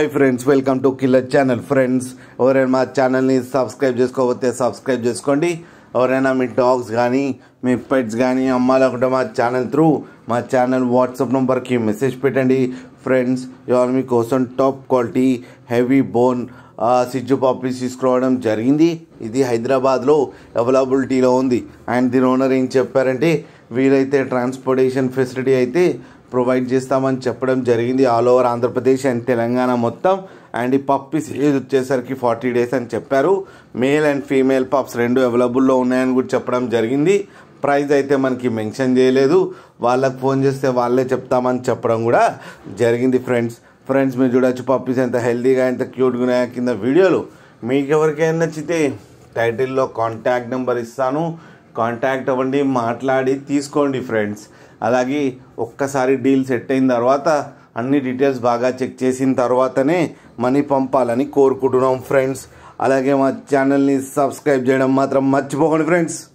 hi friends welcome to killer channel friends ఎవరైనా మా ఛానల్ని సబ్స్క్రైబ్ చేసుకోకపోతే సబ్స్క్రైబ్ చేసుకోండి ఎవరైనా మీ డాగ్స్ కానీ మీ పెట్స్ కానీ అమ్మాలనుకుంటే మా ఛానల్ త్రూ మా ఛానల్ వాట్సాప్ నెంబర్కి మెసేజ్ పెట్టండి ఫ్రెండ్స్ ఇవాళ మీకోసం top quality heavy bone size puppies తీసుకురావడం జరిగింది ఇది హైదరాబాద్లో అవైలబిలిటీలో ఉంది అండ్ దీని ఓనర్ ఏం చెప్పారంటే వీలైతే ట్రాన్స్పోర్టేషన్ ఫెసిలిటీ అయితే ప్రొవైడ్ చేస్తామని చెప్పడం జరిగింది all over Andhra Pradesh and Telangana మొత్తం అండ్ ఈ పప్పీస్ ఏజ్ వచ్చేసరికి ఫార్టీ డేస్ అని చెప్పారు మేల్ అండ్ ఫీమేల్ పప్స్ రెండు అవైలబుల్లో ఉన్నాయని కూడా చెప్పడం జరిగింది ప్రైస్ అయితే మనకి మెన్షన్ చేయలేదు వాళ్ళకి ఫోన్ చేస్తే వాళ్ళే చెప్తామని చెప్పడం కూడా జరిగింది ఫ్రెండ్స్ ఫ్రెండ్స్ మీరు చూడొచ్చు పప్పీస్ ఎంత హెల్తీగా ఎంత క్యూట్గా ఉన్నాయో కింద వీడియోలు మీకు ఎవరికైనా నచ్చితే టైటిల్లో కాంటాక్ట్ నెంబర్ ఇస్తాను కాంటాక్ట్ అవ్వండి మాట్లాడి తీసుకోండి ఫ్రెండ్స్ అలాగే ఒక్కసారి డీల్ సెట్ అయిన తర్వాత అన్ని డీటెయిల్స్ బాగా చెక్ చేసిన తర్వాతనే మనీ పంపాలని కోరుకుంటున్నాం ఫ్రెండ్స్ అలాగే మా ఛానల్ని సబ్స్క్రైబ్ చేయడం మాత్రం మర్చిపోకండి ఫ్రెండ్స్